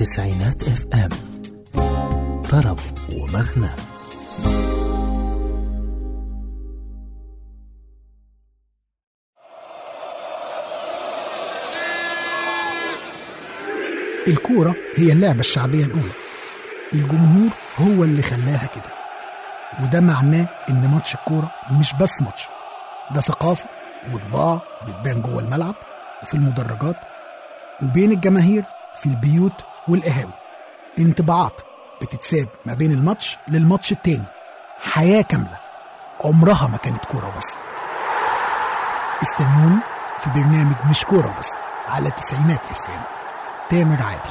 تسعينات اف ام طرب ومغنى الكورة هي اللعبة الشعبية الأولى الجمهور هو اللي خلاها كده وده معناه إن ماتش الكورة مش بس ماتش ده ثقافة وطباع بتبان جوه الملعب وفي المدرجات وبين الجماهير في البيوت والقهاوي انطباعات بتتساب ما بين الماتش للماتش التاني حياة كاملة عمرها ما كانت كورة بس استنوني في برنامج مش كورة بس على تسعينات اف تامر عادل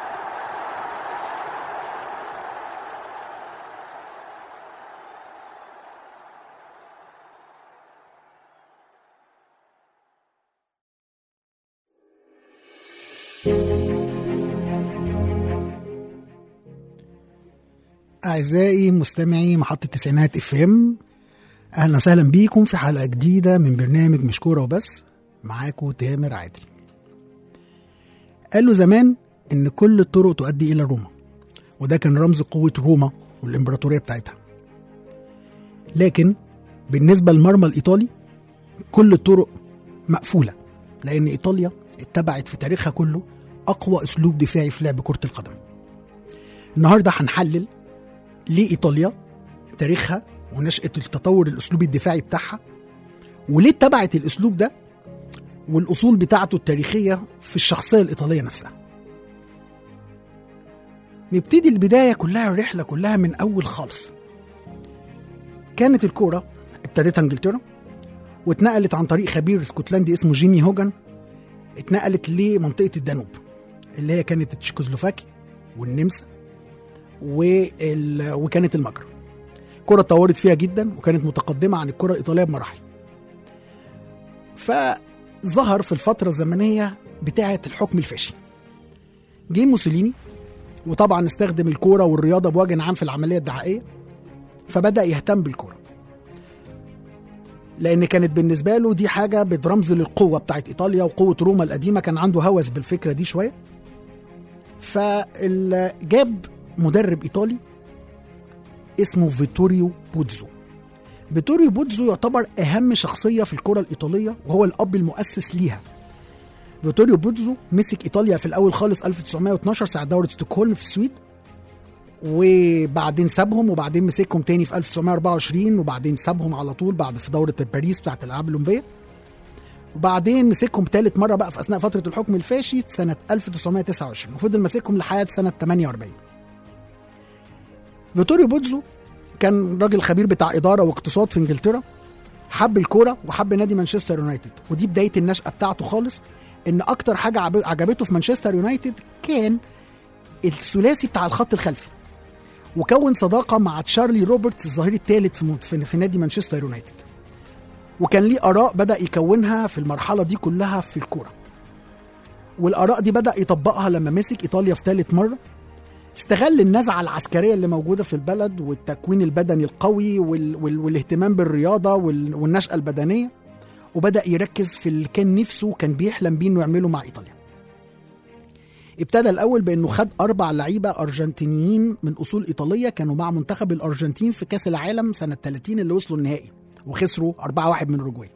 أعزائي مستمعي محطة تسعينات اف ام أهلا وسهلا بيكم في حلقة جديدة من برنامج مش كورة وبس معاكم تامر عادل قالوا زمان إن كل الطرق تؤدي إلى روما وده كان رمز قوة روما والإمبراطورية بتاعتها لكن بالنسبة للمرمى الإيطالي كل الطرق مقفولة لأن إيطاليا اتبعت في تاريخها كله أقوى أسلوب دفاعي في لعب كرة القدم النهاردة هنحلل ليه إيطاليا تاريخها ونشأة التطور الأسلوبي الدفاعي بتاعها وليه اتبعت الأسلوب ده والأصول بتاعته التاريخية في الشخصية الإيطالية نفسها نبتدي البداية كلها الرحلة كلها من أول خالص كانت الكورة ابتدتها انجلترا واتنقلت عن طريق خبير اسكتلندي اسمه جيمي هوجن اتنقلت لمنطقة الدانوب اللي هي كانت تشيكوسلوفاكيا والنمسا وال... وكانت المجر الكرة اتطورت فيها جدا وكانت متقدمة عن الكرة الإيطالية بمراحل فظهر في الفترة الزمنية بتاعة الحكم الفاشي جه موسوليني وطبعا استخدم الكورة والرياضة بوجه عام في العملية الدعائية فبدأ يهتم بالكورة لأن كانت بالنسبة له دي حاجة بترمز للقوة بتاعت إيطاليا وقوة روما القديمة كان عنده هوس بالفكرة دي شوية فجاب مدرب ايطالي اسمه فيتوريو بوتزو فيتوريو بوتزو يعتبر اهم شخصيه في الكره الايطاليه وهو الاب المؤسس ليها فيتوريو بوتزو مسك ايطاليا في الاول خالص 1912 ساعه دوره ستوكهولم في السويد وبعدين سابهم وبعدين مسكهم تاني في 1924 وبعدين سابهم على طول بعد في دوره باريس بتاعت الالعاب الاولمبيه وبعدين مسكهم ثالث مره بقى في اثناء فتره الحكم الفاشي سنه 1929 وفضل ماسكهم لحد سنه 48 فيتوريو بوتزو كان راجل خبير بتاع اداره واقتصاد في انجلترا حب الكوره وحب نادي مانشستر يونايتد ودي بدايه النشاه بتاعته خالص ان اكتر حاجه عجبته في مانشستر يونايتد كان الثلاثي بتاع الخط الخلفي وكون صداقه مع تشارلي روبرتس الظهير الثالث في, في نادي مانشستر يونايتد وكان ليه اراء بدا يكونها في المرحله دي كلها في الكوره والاراء دي بدا يطبقها لما مسك ايطاليا في ثالث مره استغل النزعة العسكرية اللي موجودة في البلد والتكوين البدني القوي وال... وال... والاهتمام بالرياضة وال... والنشأة البدنية وبدأ يركز في اللي كان نفسه وكان بيحلم بيه انه يعمله مع ايطاليا. ابتدى الاول بانه خد اربع لعيبه ارجنتينيين من اصول ايطاليه كانوا مع منتخب الارجنتين في كاس العالم سنه 30 اللي وصلوا النهائي وخسروا 4-1 من اوروجواي.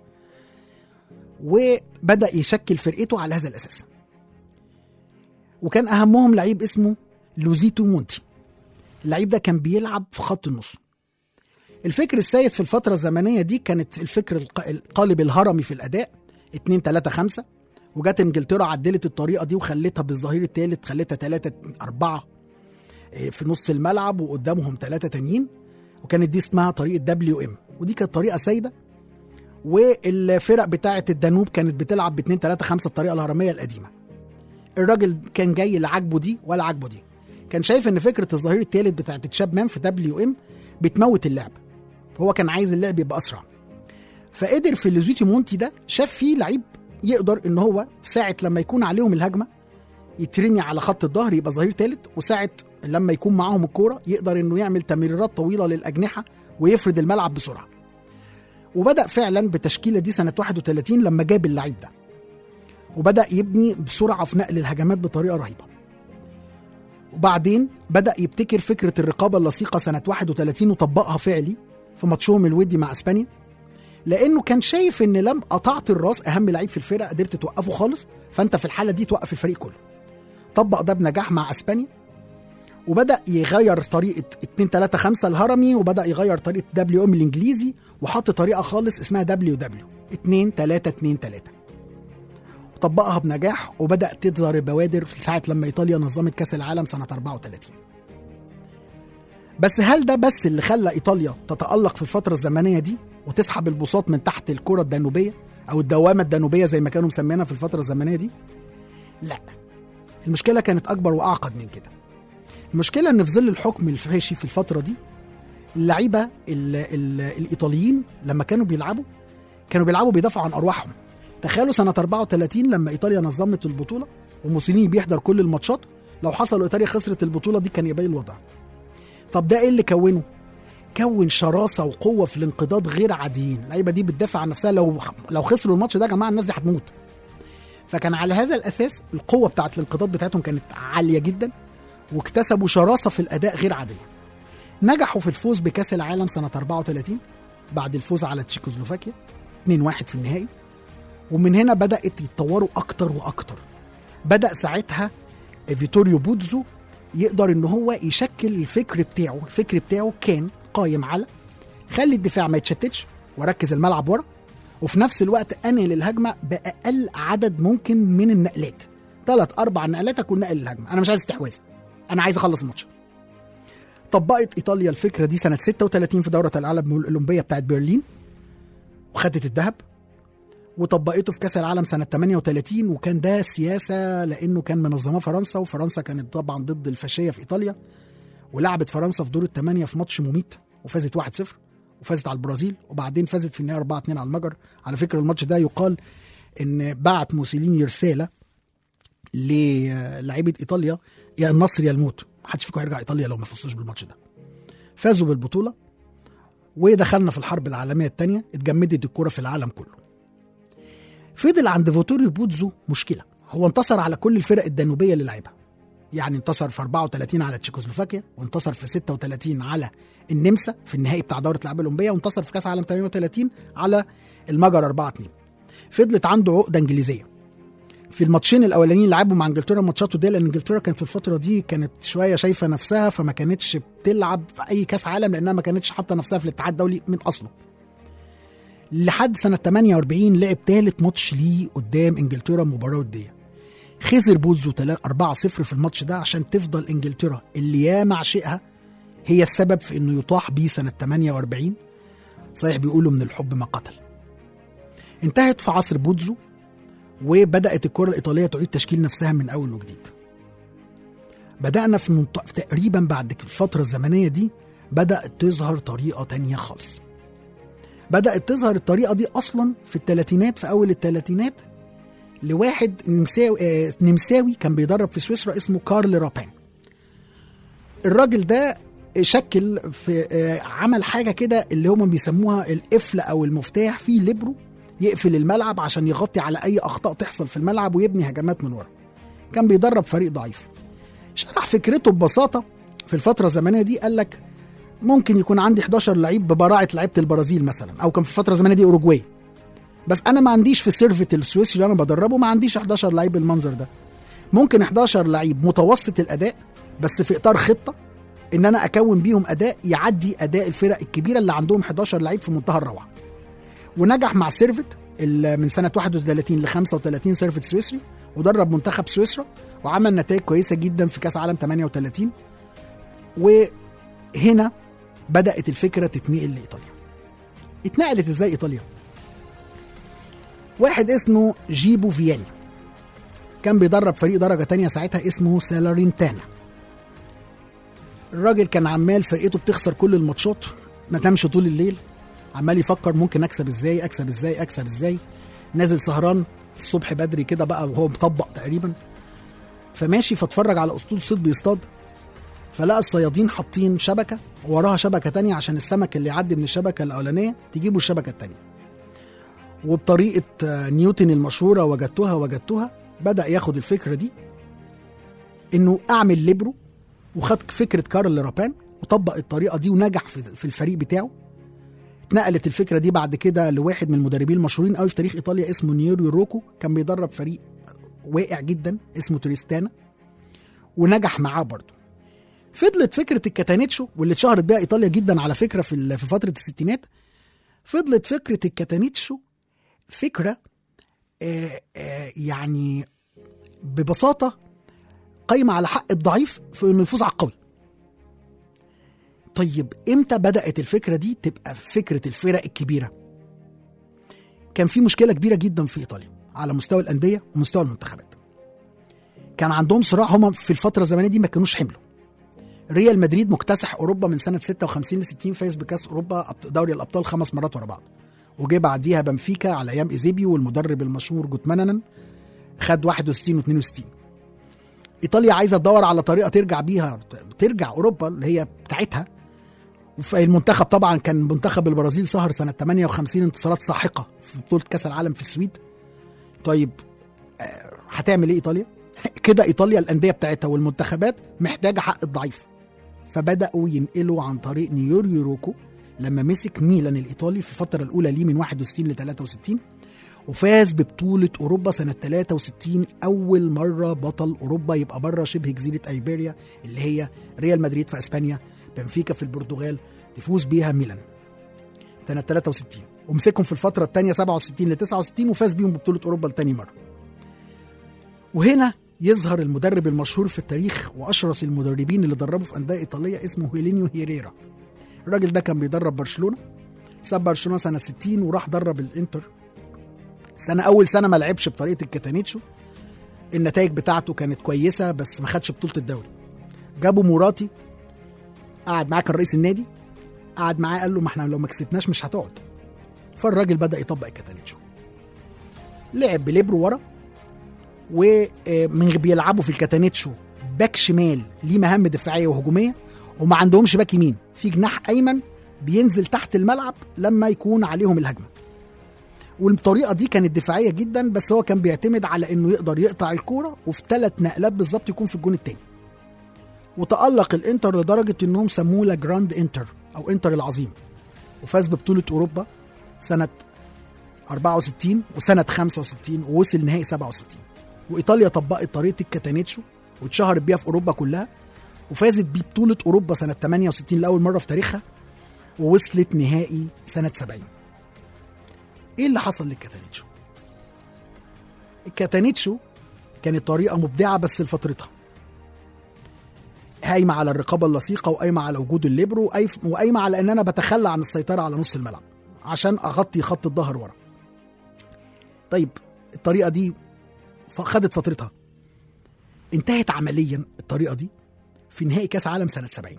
وبدا يشكل فرقته على هذا الاساس. وكان اهمهم لعيب اسمه لوزيتو مونتي اللعيب ده كان بيلعب في خط النص الفكر السائد في الفترة الزمنية دي كانت الفكر القالب الهرمي في الأداء 2 3 5 وجت انجلترا عدلت الطريقة دي وخلتها بالظهير الثالث خلتها 3 4 في نص الملعب وقدامهم ثلاثة تانيين وكانت دي اسمها طريقة دبليو ام ودي كانت طريقة سايدة والفرق بتاعة الدانوب كانت بتلعب ب 2 3 5 الطريقة الهرمية القديمة الراجل كان جاي لا عاجبه دي ولا عاجبه دي كان شايف ان فكره الظهير الثالث بتاعت تشاب مان في دبليو ام بتموت اللعب هو كان عايز اللعب يبقى اسرع فقدر في لوزيتي مونتي ده شاف فيه لعيب يقدر ان هو في ساعه لما يكون عليهم الهجمه يترمي على خط الظهر يبقى ظهير ثالث وساعه لما يكون معاهم الكوره يقدر انه يعمل تمريرات طويله للاجنحه ويفرد الملعب بسرعه وبدا فعلا بالتشكيله دي سنه 31 لما جاب اللعيب ده وبدا يبني بسرعه في نقل الهجمات بطريقه رهيبه وبعدين بدا يبتكر فكره الرقابه اللصيقه سنه 31 وطبقها فعلي في ماتشهم الودي مع اسبانيا لانه كان شايف ان لم قطعت الراس اهم لعيب في الفرقه قدرت توقفه خالص فانت في الحاله دي توقف الفريق كله طبق ده بنجاح مع اسبانيا وبدا يغير طريقه 2 3 5 الهرمي وبدا يغير طريقه دبليو ام الانجليزي وحط طريقه خالص اسمها دبليو دبليو 2 3 2 3 وطبقها بنجاح وبدات تظهر البوادر في ساعه لما ايطاليا نظمت كاس العالم سنه 34 بس هل ده بس اللي خلى ايطاليا تتالق في الفتره الزمنيه دي وتسحب البساط من تحت الكره الدانوبيه او الدوامه الدانوبيه زي ما كانوا مسمينها في الفتره الزمنيه دي لا المشكله كانت اكبر واعقد من كده المشكله ان في ظل الحكم الفاشي في الفتره دي اللعيبه ال ال الايطاليين لما كانوا بيلعبوا كانوا بيلعبوا بيدافعوا عن ارواحهم تخيلوا سنه 34 لما ايطاليا نظمت البطوله وموسوليني بيحضر كل الماتشات لو حصل وايطاليا خسرت البطوله دي كان يبقى إيه الوضع طب ده ايه اللي كونه كون شراسه وقوه في الانقضاض غير عاديين اللعيبه دي بتدافع عن نفسها لو لو خسروا الماتش ده يا جماعه الناس دي هتموت فكان على هذا الاساس القوه بتاعت الانقضاض بتاعتهم كانت عاليه جدا واكتسبوا شراسه في الاداء غير عاديه نجحوا في الفوز بكاس العالم سنه 34 بعد الفوز على تشيكوسلوفاكيا 2-1 في النهائي ومن هنا بدات يتطوروا اكتر واكتر بدا ساعتها فيتوريو بوتزو يقدر ان هو يشكل الفكر بتاعه الفكر بتاعه كان قايم على خلي الدفاع ما يتشتتش وركز الملعب ورا وفي نفس الوقت انقل الهجمه باقل عدد ممكن من النقلات ثلاث اربع نقلات اكون نقل الهجمه انا مش عايز استحواذ انا عايز اخلص الماتش طبقت ايطاليا الفكره دي سنه 36 في دوره العالم الاولمبيه بتاعت برلين وخدت الذهب وطبقته في كاس العالم سنه 38 وكان ده سياسه لانه كان منظماه فرنسا وفرنسا كانت طبعا ضد الفاشيه في ايطاليا ولعبت فرنسا في دور الثمانيه في ماتش مميت وفازت 1-0 وفازت على البرازيل وبعدين فازت في النهايه 4 2 على المجر على فكره الماتش ده يقال ان بعت موسوليني رساله للاعيبه ايطاليا يا النصر يا الموت محدش فيكم هيرجع ايطاليا لو ما فزتوش بالماتش ده فازوا بالبطوله ودخلنا في الحرب العالميه الثانيه اتجمدت الكره في العالم كله فضل عند فيتوريو بوتزو مشكله هو انتصر على كل الفرق الدانوبيه اللي لعبها يعني انتصر في 34 على تشيكوسلوفاكيا وانتصر في 36 على النمسا في النهائي بتاع دوره الالعاب الاولمبيه وانتصر في كاس العالم 38 على المجر 4 2 فضلت عنده عقده انجليزيه في الماتشين الاولانيين لعبوا مع انجلترا ماتشات وديه لان انجلترا كانت في الفتره دي كانت شويه شايفه نفسها فما كانتش بتلعب في اي كاس عالم لانها ما كانتش حاطه نفسها في الاتحاد الدولي من اصله لحد سنه 48 لعب ثالث ماتش ليه قدام انجلترا مباراه وديه خسر بوزو 4 0 في الماتش ده عشان تفضل انجلترا اللي ياما عشقها هي السبب في انه يطاح بيه سنه 48 صحيح بيقولوا من الحب ما قتل انتهت في عصر بوتزو وبدات الكره الايطاليه تعيد تشكيل نفسها من اول وجديد بدانا في منطقة تقريبا بعد الفتره الزمنيه دي بدات تظهر طريقه تانية خالص بدات تظهر الطريقه دي اصلا في الثلاثينات في اول الثلاثينات لواحد نمساوي آه نمساوي كان بيدرب في سويسرا اسمه كارل رابان الراجل ده شكل في آه عمل حاجه كده اللي هم بيسموها القفل او المفتاح فيه ليبرو يقفل الملعب عشان يغطي على اي اخطاء تحصل في الملعب ويبني هجمات من ورا كان بيدرب فريق ضعيف شرح فكرته ببساطه في الفتره الزمنيه دي قال لك ممكن يكون عندي 11 لعيب ببراعه لعيبه البرازيل مثلا او كان في الفتره الزمنيه دي اوروجواي بس انا ما عنديش في سيرفة السويسري اللي انا بدربه ما عنديش 11 لعيب بالمنظر ده ممكن 11 لعيب متوسط الاداء بس في اطار خطه ان انا اكون بيهم اداء يعدي اداء الفرق الكبيره اللي عندهم 11 لعيب في منتهى الروعه ونجح مع سيرفت من سنه 31 ل 35 سيرفت سويسري ودرب منتخب سويسرا وعمل نتائج كويسه جدا في كاس عالم 38 وهنا بدات الفكره تتنقل لايطاليا اتنقلت ازاي ايطاليا واحد اسمه جيبو فياني كان بيدرب فريق درجة تانية ساعتها اسمه سالارينتانا الراجل كان عمال فرقته بتخسر كل الماتشات ما تنامش طول الليل عمال يفكر ممكن اكسب ازاي اكسب ازاي اكسب ازاي نازل سهران الصبح بدري كده بقى وهو مطبق تقريبا فماشي فاتفرج على اسطول صيد بيصطاد فلقى الصيادين حاطين شبكه وراها شبكه تانية عشان السمك اللي يعدي من الشبكه الاولانيه تجيبه الشبكه التانية وبطريقه نيوتن المشهوره وجدتها وجدتها بدا ياخد الفكره دي انه اعمل ليبرو وخد فكره كارل رابان وطبق الطريقه دي ونجح في في الفريق بتاعه اتنقلت الفكره دي بعد كده لواحد من المدربين المشهورين قوي في تاريخ ايطاليا اسمه نيوريو روكو كان بيدرب فريق واقع جدا اسمه تريستانا ونجح معاه برضه فضلت فكره الكاتانيتشو واللي اتشهرت بيها ايطاليا جدا على فكره في ال- في فتره الستينات فضلت فكره الكاتانيتشو فكره آه آه يعني ببساطه قايمه على حق الضعيف في انه يفوز على القوي طيب امتى بدات الفكره دي تبقى فكره الفرق الكبيره كان في مشكله كبيره جدا في ايطاليا على مستوى الانديه ومستوى المنتخبات كان عندهم صراع هما في الفتره الزمنيه دي ما كانوش حملوا ريال مدريد مكتسح اوروبا من سنه 56 ل 60 فاز بكاس اوروبا أبط- دوري الابطال خمس مرات ورا بعض وجه بعديها بنفيكا على ايام ايزيبيو والمدرب المشهور جوتمانن خد 61 و62 ايطاليا عايزه تدور على طريقه ترجع بيها ترجع اوروبا اللي هي بتاعتها المنتخب طبعا كان منتخب البرازيل سهر سنه 58 انتصارات ساحقه في بطوله كاس العالم في السويد طيب آه، هتعمل ايه ايطاليا كده ايطاليا الانديه بتاعتها والمنتخبات محتاجه حق الضعيف فبداوا ينقلوا عن طريق نيوريو روكو لما مسك ميلان الايطالي في الفتره الاولى ليه من 61 ل 63 وفاز ببطولة أوروبا سنة 63 أول مرة بطل أوروبا يبقى بره شبه جزيرة أيبيريا اللي هي ريال مدريد في أسبانيا بنفيكا في البرتغال تفوز بيها ميلان سنة 63 ومسكهم في الفترة الثانية 67 ل 69 وفاز بيهم ببطولة أوروبا لتاني مرة وهنا يظهر المدرب المشهور في التاريخ وأشرس المدربين اللي دربوا في أندية إيطالية اسمه هيلينيو هيريرا الراجل ده كان بيدرب برشلونة ساب برشلونة سنة 60 وراح درب الإنتر سنة أول سنة ما لعبش بطريقة الكاتانيتشو النتائج بتاعته كانت كويسة بس ما خدش بطولة الدوري جابوا مراتي قعد معاه كان رئيس النادي قعد معاه قال له ما احنا لو ما كسبناش مش هتقعد فالراجل بدأ يطبق الكاتانيتشو لعب بليبرو ورا ومن بيلعبوا في الكاتانيتشو باك شمال ليه مهام دفاعيه وهجوميه وما عندهمش باك يمين في جناح ايمن بينزل تحت الملعب لما يكون عليهم الهجمه والطريقه دي كانت دفاعيه جدا بس هو كان بيعتمد على انه يقدر يقطع الكوره وفي ثلاث نقلات بالظبط يكون في الجون الثاني وتألق الانتر لدرجه انهم سموه لا جراند انتر او انتر العظيم وفاز ببطوله اوروبا سنه 64 وسنه 65 ووصل نهائي 67 وايطاليا طبقت طريقه الكاتانيتشو واتشهرت بيها في اوروبا كلها وفازت ببطوله اوروبا سنه 68 لاول مره في تاريخها ووصلت نهائي سنه 70 ايه اللي حصل للكاتانيتشو الكاتانيتشو كانت طريقه مبدعه بس لفترتها قايمه على الرقابه اللصيقه وقايمه على وجود الليبرو وقايف- وقايمه على ان انا بتخلى عن السيطره على نص الملعب عشان اغطي خط الظهر ورا طيب الطريقه دي ف- خدت فترتها انتهت عمليا الطريقه دي في نهائي كاس عالم سنه 70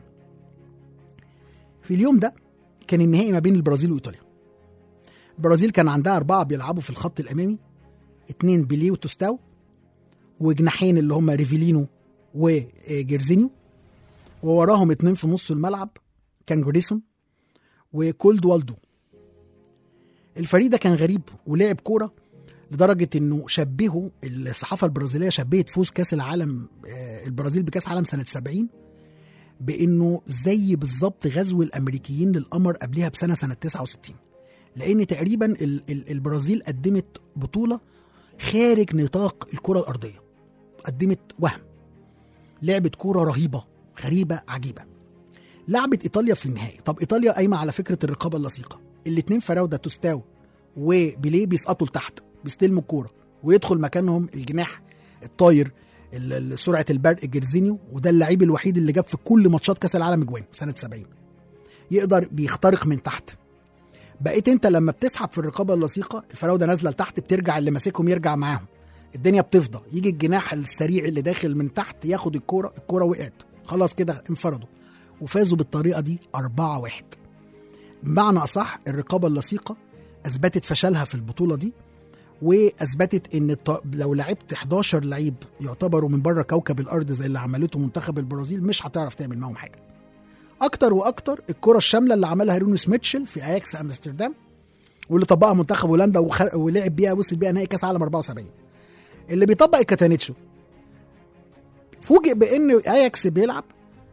في اليوم ده كان النهائي ما بين البرازيل وايطاليا البرازيل كان عندها أربعة بيلعبوا في الخط الأمامي اتنين بيليه وتوستاو وجناحين اللي هم ريفيلينو وجيرزينيو ووراهم اتنين في نص الملعب كان جريسون وكولد والدو الفريق ده كان غريب ولعب كورة لدرجة انه شبهوا الصحافة البرازيلية شبهت فوز كاس العالم آه، البرازيل بكاس عالم سنة 70 بانه زي بالظبط غزو الامريكيين للقمر قبلها بسنة سنة 69 لان تقريبا ال- ال- البرازيل قدمت بطوله خارج نطاق الكره الارضيه قدمت وهم لعبت كوره رهيبه غريبه عجيبه لعبت ايطاليا في النهائي طب ايطاليا قايمه على فكره الرقابه اللصيقه الاثنين فراوده توستاو وبيليه بيسقطوا لتحت بيستلموا الكوره ويدخل مكانهم الجناح الطاير ال- ال- سرعه البرق جيرزينيو وده اللعيب الوحيد اللي جاب في كل ماتشات كاس العالم اجوان سنه 70 يقدر بيخترق من تحت بقيت انت لما بتسحب في الرقابه اللصيقه الفراوده نازله لتحت بترجع اللي ماسكهم يرجع معاهم الدنيا بتفضى يجي الجناح السريع اللي داخل من تحت ياخد الكوره الكوره وقعت خلاص كده انفردوا وفازوا بالطريقه دي 4 1 بمعنى اصح الرقابه اللصيقه اثبتت فشلها في البطوله دي واثبتت ان الط- لو لعبت 11 لعيب يعتبروا من بره كوكب الارض زي اللي عملته منتخب البرازيل مش هتعرف تعمل معاهم حاجه اكتر واكتر الكره الشامله اللي عملها رونوس ميتشل في اياكس امستردام واللي طبقها منتخب هولندا وخ... ولعب بيها وصل بيها نهائي كاس عالم 74 اللي بيطبق الكاتانيتشو فوجئ بان اياكس بيلعب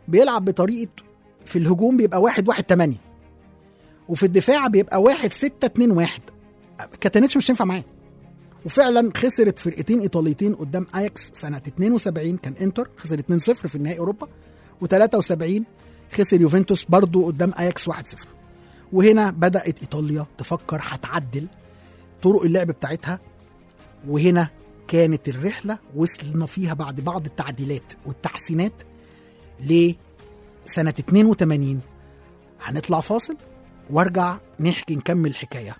بيلعب بطريقه في الهجوم بيبقى واحد واحد تمانية وفي الدفاع بيبقى واحد ستة اتنين واحد كاتانيتش مش تنفع معاه وفعلا خسرت فرقتين ايطاليتين قدام اياكس سنه 72 كان انتر خسر 2-0 في النهائي اوروبا و73 خسر يوفنتوس برضو قدام اياكس 1-0 وهنا بدات ايطاليا تفكر هتعدل طرق اللعب بتاعتها وهنا كانت الرحله وصلنا فيها بعد بعض التعديلات والتحسينات لسنه 82 هنطلع فاصل وارجع نحكي نكمل الحكايه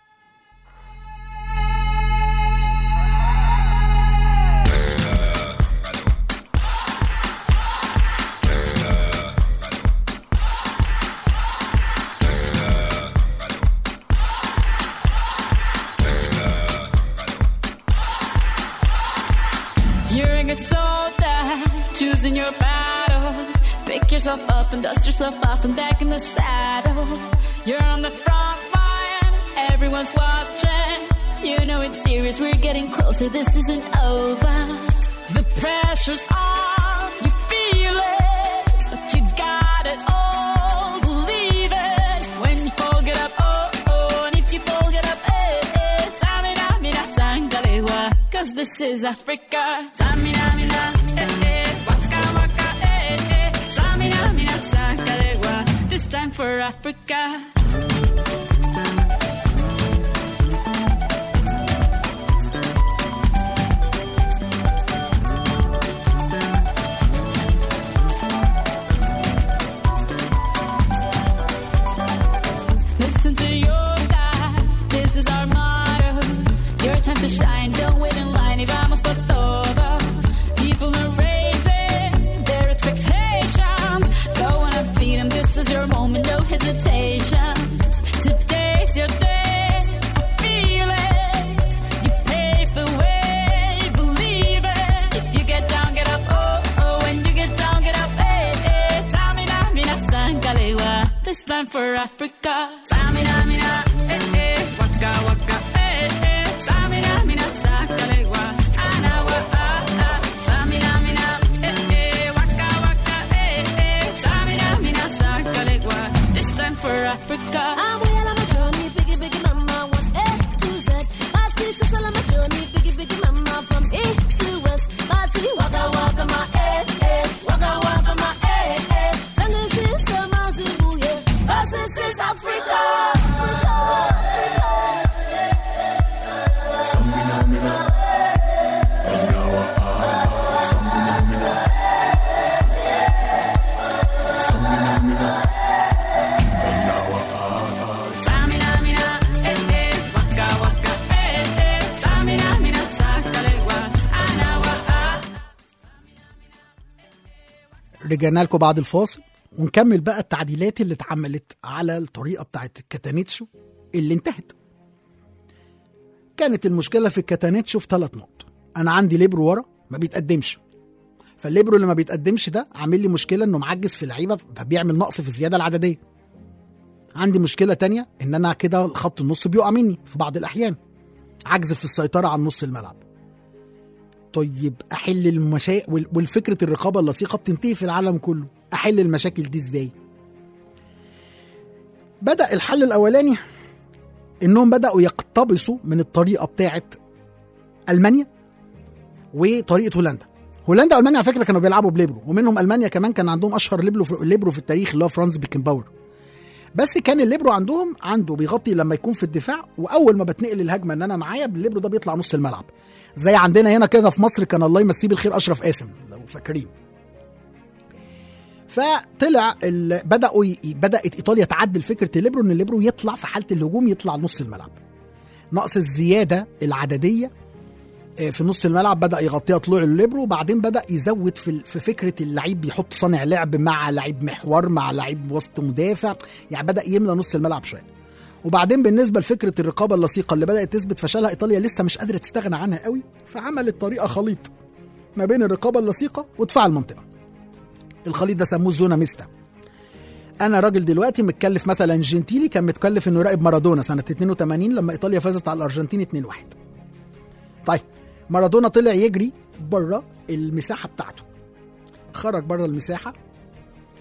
You're a good soldier, choosing your battle. Pick yourself up and dust yourself off and back in the saddle. You're on the front line, everyone's watching. You know it's serious, we're getting closer, this isn't over. The pressure's on, you feel it, but you got it all, believe it. When you fall, get up, oh, oh, and if you fall, get up, eh, eh. Tamina, mina, sangalewa, cause this is Africa. Tamina, mina, eh, eh, waka, waka, eh, eh. Tamina, mina, sangalewa, this time for Africa. Listen to your God, this is our motto. Your time to shine, don't wait in line, y vamos por todo. People are raising their expectations. Go on and feed them, this is your moment, no hesitation. Today's your day, I feel it. You pave the way, believe it. If you get down, get up, oh, oh. When you get down, get up, eh, eh. Tamina, mina, sangalewa. This time for Africa. Tamina, mina, eh, eh. Waka, waka, eh, eh. Tamina, mina, sangalewa. Anawa, ah, ah. Tamina, mina, eh, eh. Waka, waka, eh, eh. Tamina, mina, sangalewa. This time for Africa. I'm well on my journey, biggie, biggie mama, one A to Z. Party, so all on my journey, biggie, biggie mama, from east to west. Party, waka, waka, my eh, eh, waka, waka, my eh, eh. Tango is summer, Zimbabwe, yeah. 'Cause this is Africa. Samina, mina, eh, eh, waka, waka, eh, eh. Samina, mina, sakalewa, anawa, ah. رجعنا لكم بعد الفاصل ونكمل بقى التعديلات اللي اتعملت على الطريقه بتاعت الكاتانيتشو اللي انتهت كانت المشكله في الكاتانيتشو في ثلاث نقط انا عندي ليبرو ورا ما بيتقدمش فالليبرو اللي ما بيتقدمش ده عامل لي مشكله انه معجز في لعيبه فبيعمل نقص في الزياده العدديه عندي مشكله تانية ان انا كده خط النص بيقع مني في بعض الاحيان عجز في السيطره عن نص الملعب طيب احل المشاكل والفكره الرقابه اللصيقه بتنتهي في العالم كله احل المشاكل دي ازاي بدا الحل الاولاني انهم بداوا يقتبسوا من الطريقه بتاعت المانيا وطريقه هولندا هولندا والمانيا على فكره كانوا بيلعبوا بليبرو ومنهم المانيا كمان كان عندهم اشهر ليبرو في ليبرو في التاريخ اللي هو فرانز بيكنباور بس كان الليبرو عندهم عنده بيغطي لما يكون في الدفاع واول ما بتنقل الهجمه ان انا معايا الليبرو ده بيطلع نص الملعب زي عندنا هنا كده في مصر كان الله يمسيه بالخير اشرف قاسم لو فاكرين فطلع ال... بداوا ي... بدات ايطاليا تعدل فكره الليبرو ان الليبرو يطلع في حاله الهجوم يطلع نص الملعب نقص الزياده العدديه آه، في نص الملعب بدا يغطيها طلوع الليبرو وبعدين بدا يزود في ال- في فكره اللعيب بيحط صانع لعب مع لعيب محور مع لعيب وسط مدافع يعني بدا يملى نص الملعب شويه وبعدين بالنسبه لفكره الرقابه اللصيقه اللي بدات تثبت فشلها ايطاليا لسه مش قادره تستغنى عنها قوي فعملت طريقه خليط ما بين الرقابه اللصيقه ودفاع المنطقه الخليط ده سموه زونا ميستا انا راجل دلوقتي متكلف مثلا جنتيلي كان متكلف انه يراقب مارادونا سنه 82 لما ايطاليا فازت على الارجنتين 2-1 طيب مارادونا طلع يجري بره المساحه بتاعته خرج بره المساحه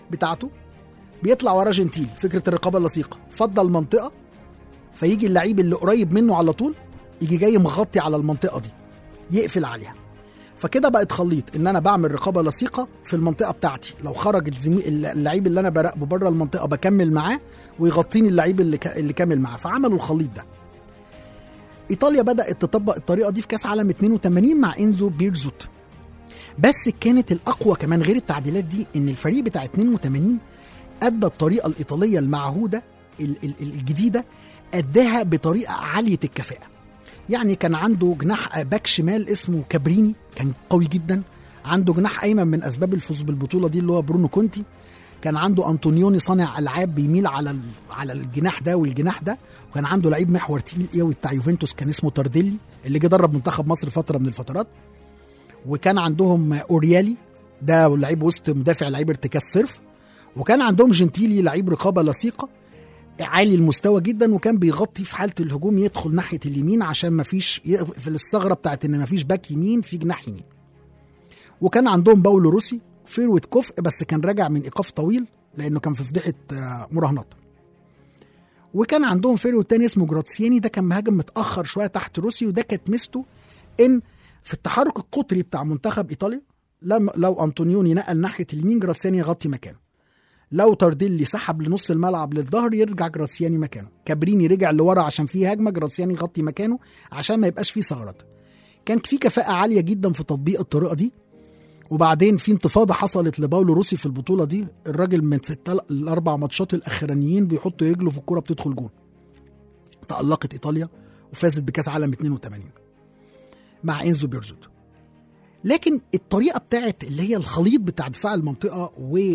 بتاعته بيطلع وراه جنتيلي فكره الرقابه اللصيقه فضل منطقه فيجي اللعيب اللي قريب منه على طول يجي جاي مغطي على المنطقه دي يقفل عليها فكده بقت خليط ان انا بعمل رقابه لصيقه في المنطقه بتاعتي لو خرج الزميل اللعيب اللي انا براقبه بره المنطقه بكمل معاه ويغطيني اللعيب اللي ك... اللي كامل معاه فعملوا الخليط ده ايطاليا بدات تطبق الطريقه دي في كاس عالم 82 مع انزو بيرزوت بس كانت الاقوى كمان غير التعديلات دي ان الفريق بتاع 82 ادى الطريقه الايطاليه المعهوده ال- ال- الجديده اداها بطريقه عاليه الكفاءه يعني كان عنده جناح باك شمال اسمه كابريني كان قوي جدا عنده جناح ايمن من اسباب الفوز بالبطوله دي اللي هو برونو كونتي كان عنده انطونيوني صانع العاب بيميل على ال- على الجناح ده والجناح ده وكان عنده لعيب محور تقيل قوي بتاع يوفنتوس كان اسمه تارديلي اللي جه درب منتخب مصر فتره من الفترات وكان عندهم اوريالي ده لعيب وسط مدافع لعيب ارتكاز صرف وكان عندهم جنتيلي لعيب رقابه لصيقه عالي المستوى جدا وكان بيغطي في حاله الهجوم يدخل ناحيه اليمين عشان ما فيش في الثغره بتاعت ان ما فيش باك يمين في جناح يمين وكان عندهم باولو روسي فيرويد كفء بس كان راجع من ايقاف طويل لانه كان في فضيحه آه، مراهنات وكان عندهم فيرويد تاني اسمه جراتسياني ده كان مهاجم متاخر شويه تحت روسي وده كانت ميزته ان في التحرك القطري بتاع منتخب ايطاليا لما لو انطونيوني نقل ناحيه اليمين جراتسياني يغطي مكانه لو تارديلي سحب لنص الملعب للظهر يرجع جراتسياني مكانه كابريني رجع لورا عشان فيه هجمه جراتسياني يغطي مكانه عشان ما يبقاش فيه ثغرات كانت في كفاءه عاليه جدا في تطبيق الطريقه دي وبعدين في انتفاضه حصلت لباولو روسي في البطوله دي الراجل من في التل... الاربع ماتشات الاخرانيين بيحط رجله في الكوره بتدخل جون تالقت ايطاليا وفازت بكاس عالم 82 مع انزو بيرزوت لكن الطريقه بتاعت اللي هي الخليط بتاع دفاع المنطقه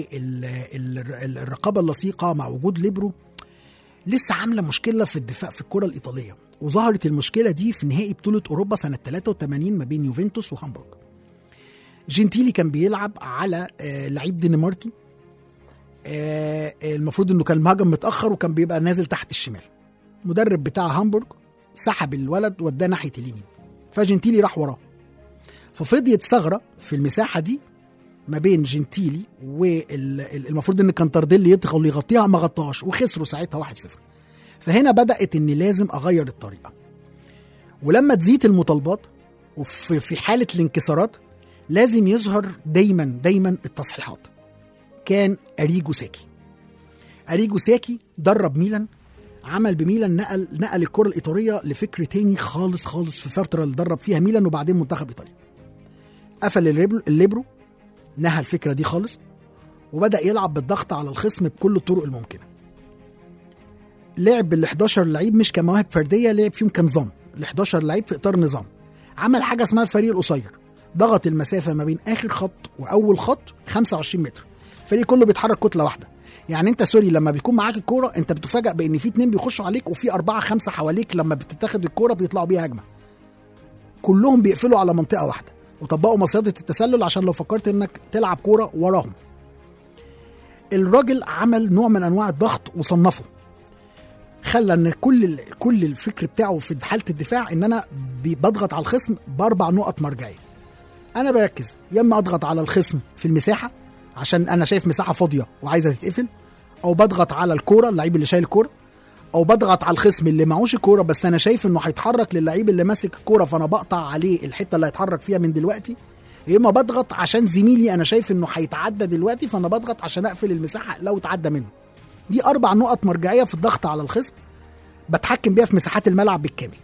والرقابه اللصيقه مع وجود ليبرو لسه عامله مشكله في الدفاع في الكره الايطاليه وظهرت المشكله دي في نهائي بطوله اوروبا سنه 83 ما بين يوفنتوس وهامبورغ جنتيلي كان بيلعب على آه، لعيب دنماركي آه، المفروض انه كان مهاجم متاخر وكان بيبقى نازل تحت الشمال مدرب بتاع هامبورغ سحب الولد وداه ناحيه اليمين فجنتيلي راح وراه ففضيت ثغره في المساحه دي ما بين جنتيلي والمفروض ان كان تارديلي يدخل يغطيها ما غطاهاش وخسروا ساعتها 1-0 فهنا بدات ان لازم اغير الطريقه ولما تزيد المطالبات وفي في حاله الانكسارات لازم يظهر دايما دايما التصحيحات كان اريجو ساكي اريجو ساكي درب ميلان عمل بميلان نقل نقل الكره الايطاليه لفكر تاني خالص خالص في الفتره اللي درب فيها ميلان وبعدين منتخب ايطاليا قفل الليبرو, الليبرو نهى الفكره دي خالص وبدا يلعب بالضغط على الخصم بكل الطرق الممكنه لعب بال 11 لعيب مش كمواهب فرديه لعب فيهم كنظام ال 11 لعيب في اطار نظام عمل حاجه اسمها الفريق القصير ضغط المسافه ما بين اخر خط واول خط 25 متر الفريق كله بيتحرك كتله واحده يعني انت سوري لما بيكون معاك الكوره انت بتفاجئ بان في اتنين بيخشوا عليك وفي اربعه خمسه حواليك لما بتتاخد الكوره بيطلعوا بيها هجمه كلهم بيقفلوا على منطقه واحده وطبقوا مصيده التسلل عشان لو فكرت انك تلعب كوره وراهم الراجل عمل نوع من انواع الضغط وصنفه خلى ان كل ال- كل الفكر بتاعه في حاله الدفاع ان انا بي- بضغط على الخصم باربع نقط مرجعيه انا بركز يا اما اضغط على الخصم في المساحه عشان انا شايف مساحه فاضيه وعايزه تتقفل او بضغط على الكوره اللعيب اللي شايل الكوره او بضغط على الخصم اللي معهوش الكوره بس انا شايف انه هيتحرك للعيب اللي ماسك الكوره فانا بقطع عليه الحته اللي هيتحرك فيها من دلوقتي يا اما بضغط عشان زميلي انا شايف انه هيتعدى دلوقتي فانا بضغط عشان اقفل المساحه لو اتعدى منه دي اربع نقط مرجعيه في الضغط على الخصم بتحكم بيها في مساحات الملعب بالكامل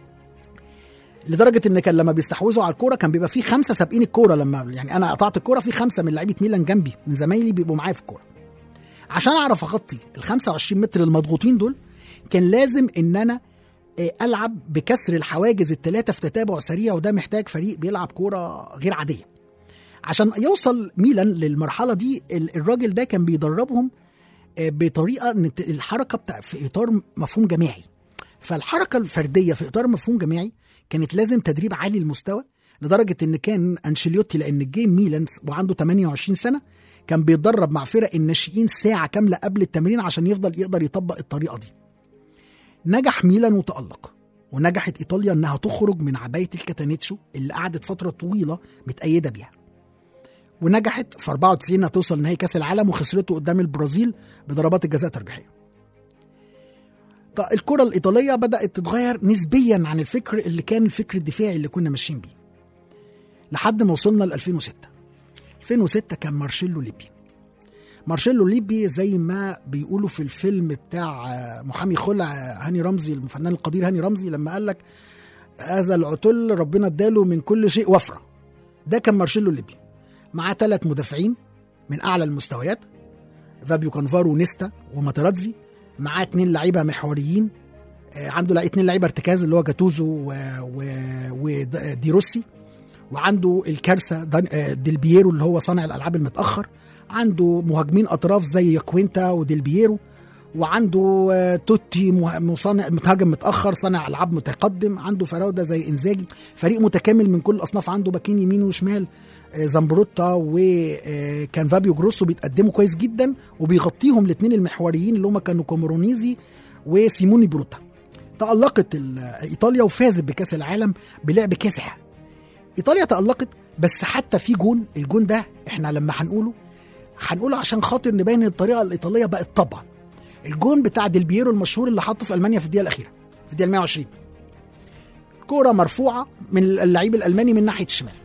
لدرجه ان كان لما بيستحوذوا على الكوره كان بيبقى في خمسه سابقين الكوره لما يعني انا قطعت الكوره في خمسه من لعيبه ميلان جنبي من زمايلي بيبقوا معايا في الكوره عشان اعرف اغطي ال 25 متر المضغوطين دول كان لازم ان انا آه، العب بكسر الحواجز الثلاثه في تتابع سريع وده محتاج فريق بيلعب كوره غير عاديه عشان يوصل ميلان للمرحله دي ال- الراجل ده كان بيدربهم آه، بطريقه ان الت- الحركه بتاع في اطار مفهوم جماعي فالحركه الفرديه في اطار مفهوم جماعي كانت لازم تدريب عالي المستوى لدرجه ان كان انشيليوتي لان الجيم ميلان وعنده 28 سنه كان بيتدرب مع فرق الناشئين ساعه كامله قبل التمرين عشان يفضل يقدر يطبق الطريقه دي نجح ميلان وتألق ونجحت إيطاليا إنها تخرج من عباية الكاتانيتشو اللي قعدت فترة طويلة متأيدة بيها ونجحت في 94 انها توصل نهائي كاس العالم وخسرته قدام البرازيل بضربات الجزاء ترجيحيه. طيب الكره الايطاليه بدات تتغير نسبيا عن الفكر اللي كان الفكر الدفاعي اللي كنا ماشيين بيه. لحد ما وصلنا ل 2006. 2006 كان مارشيلو ليبي. مارشيلو ليبي زي ما بيقولوا في الفيلم بتاع آه، محامي خلع آه، هاني رمزي الفنان القدير هاني رمزي لما قال لك هذا العتل ربنا اداله من كل شيء وفره ده كان مارشيلو ليبي معاه ثلاث مدافعين من اعلى المستويات فابيو كانفارو ونيستا وماتراتزي معاه اتنين لعيبه محوريين آه، عنده لع- اتنين لعيبه ارتكاز اللي هو جاتوزو و... و... ودي روسي وعنده الكارثه دان- آه، ديل بييرو اللي هو صانع الالعاب المتاخر عنده مهاجمين اطراف زي كوينتا وديل بييرو وعنده آه، توتي مه- مصنع متهاجم متاخر صانع العاب متقدم عنده فراوده زي انزاجي فريق متكامل من كل الاصناف عنده باكين يمين وشمال آه، زامبروتا وكان فابيو جروسو بيتقدموا كويس جدا وبيغطيهم الاثنين المحوريين اللي هم كانوا كومورونيزي وسيموني بروتا تألقت ال- ايطاليا وفازت بكاس العالم بلعب كاسح ايطاليا تألقت بس حتى في جون الجون ده احنا لما هنقوله هنقوله عشان خاطر نبين إن الطريقه الايطاليه بقت طبع الجون بتاع ديل بييرو المشهور اللي حطه في المانيا في الدقيقه الاخيره في الدقيقه 120 كوره مرفوعه من اللعيب الالماني من ناحيه الشمال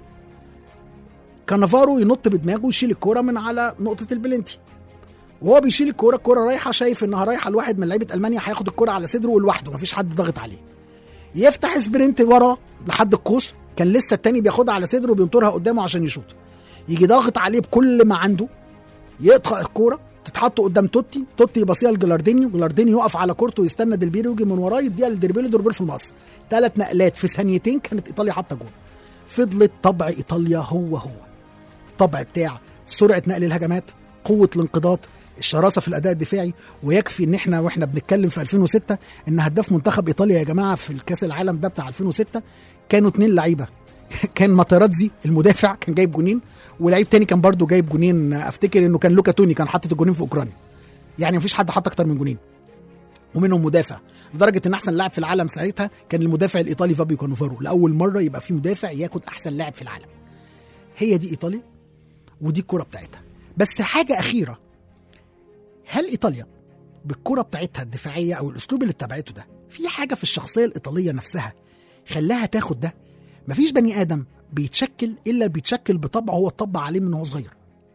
كانافارو ينط بدماغه ويشيل الكوره من على نقطه البلنتي وهو بيشيل الكوره الكوره رايحه شايف انها رايحه لواحد من لعيبه المانيا هياخد الكوره على صدره لوحده مفيش حد ضاغط عليه يفتح سبرنت ورا لحد القوس كان لسه التاني بياخدها على صدره وبينطرها قدامه عشان يشوط يجي ضاغط عليه بكل ما عنده يقطع الكوره تتحط قدام توتي توتي يبصيها لجلاردينيو جلاردينيو يقف على كورته ويستنى ديلبيرو يجي من وراه يديها لديربيلو ديربيلو في المقص ثلاث نقلات في ثانيتين كانت ايطاليا حاطه جول فضلت طبع ايطاليا هو هو طبع بتاع سرعه نقل الهجمات قوه الانقضاض الشراسه في الاداء الدفاعي ويكفي ان احنا واحنا بنتكلم في 2006 ان هداف منتخب ايطاليا يا جماعه في الكاس العالم ده بتاع 2006 كانوا اتنين لعيبه كان ماتراتزي المدافع كان جايب جونين ولعيب تاني كان برضو جايب جونين افتكر انه كان لوكا توني كان حاطط الجونين في اوكرانيا يعني مفيش حد حط اكتر من جونين ومنهم مدافع لدرجه ان احسن لاعب في العالم ساعتها كان المدافع الايطالي فابيو كانوفارو لاول مره يبقى في مدافع ياخد احسن لاعب في العالم هي دي ايطاليا ودي الكره بتاعتها بس حاجه اخيره هل ايطاليا بالكره بتاعتها الدفاعيه او الاسلوب اللي اتبعته ده في حاجه في الشخصيه الايطاليه نفسها خلاها تاخد ده مفيش بني ادم بيتشكل الا بيتشكل بطبع هو اتطبع عليه من هو صغير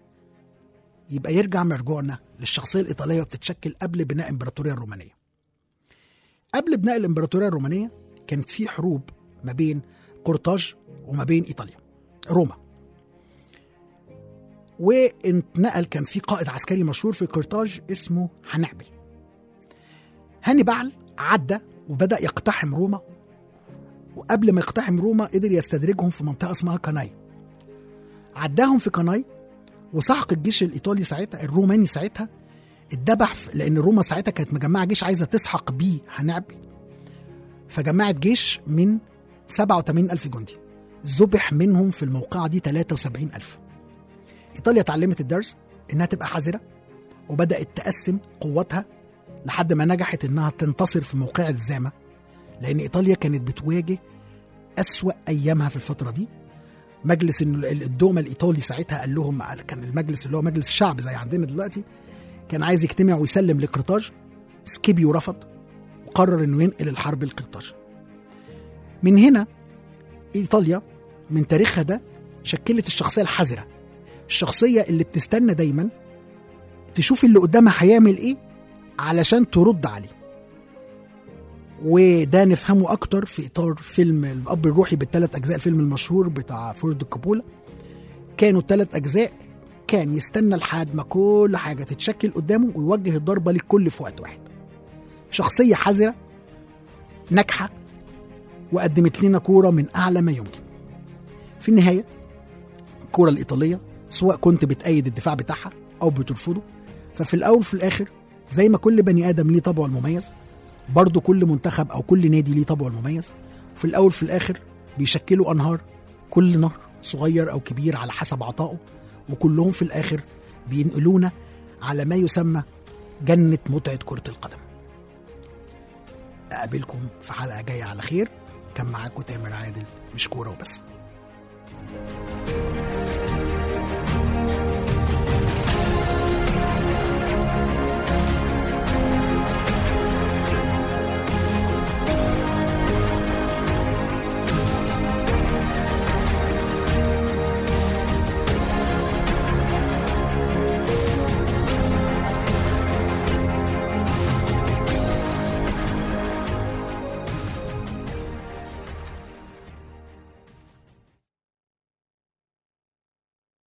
يبقى يرجع مرجوعنا للشخصيه الايطاليه وبتتشكل قبل بناء الامبراطوريه الرومانيه قبل بناء الامبراطوريه الرومانيه كانت في حروب ما بين قرطاج وما بين ايطاليا روما واتنقل كان في قائد عسكري مشهور في قرطاج اسمه هنعبل هانيبال عدى وبدا يقتحم روما وقبل ما يقتحم روما قدر يستدرجهم في منطقه اسمها كاناي عداهم في كاناي وسحق الجيش الايطالي ساعتها الروماني ساعتها اتذبح في- لان روما ساعتها كانت مجمعه جيش عايزه تسحق بيه هنعبل فجمعت جيش من 87 ألف جندي ذبح منهم في الموقعة دي 73 ألف إيطاليا اتعلمت الدرس إنها تبقى حذرة وبدأت تقسم قواتها لحد ما نجحت إنها تنتصر في موقعة زاما لأن إيطاليا كانت بتواجه أسوأ أيامها في الفترة دي مجلس ال- ال- الدوما الإيطالي ساعتها قال لهم كان المجلس اللي هو مجلس الشعب زي عندنا دلوقتي كان عايز يجتمع ويسلم لقرطاج سكيبيو رفض وقرر انه ينقل الحرب لقرطاج من هنا ايطاليا من تاريخها ده شكلت الشخصيه الحذره الشخصيه اللي بتستنى دايما تشوف اللي قدامها هيعمل ايه علشان ترد عليه وده نفهمه اكتر في اطار فيلم الاب الروحي بالثلاث اجزاء الفيلم المشهور بتاع فورد كوبولا كانوا الثلاث اجزاء كان يستنى لحد ما كل حاجه تتشكل قدامه ويوجه الضربه للكل في وقت واحد شخصيه حذره ناجحه وقدمت لنا كوره من اعلى ما يمكن في النهايه الكوره الايطاليه سواء كنت بتأيد الدفاع بتاعها او بترفضه ففي الاول وفي الاخر زي ما كل بني ادم ليه طبعه المميز برضه كل منتخب او كل نادي ليه طبعه المميز في الاول في الاخر بيشكلوا انهار كل نهر صغير او كبير على حسب عطائه وكلهم في الاخر بينقلونا على ما يسمى جنه متعه كره القدم اقابلكم في حلقه جايه على خير كان معاكم تامر عادل مش كوره وبس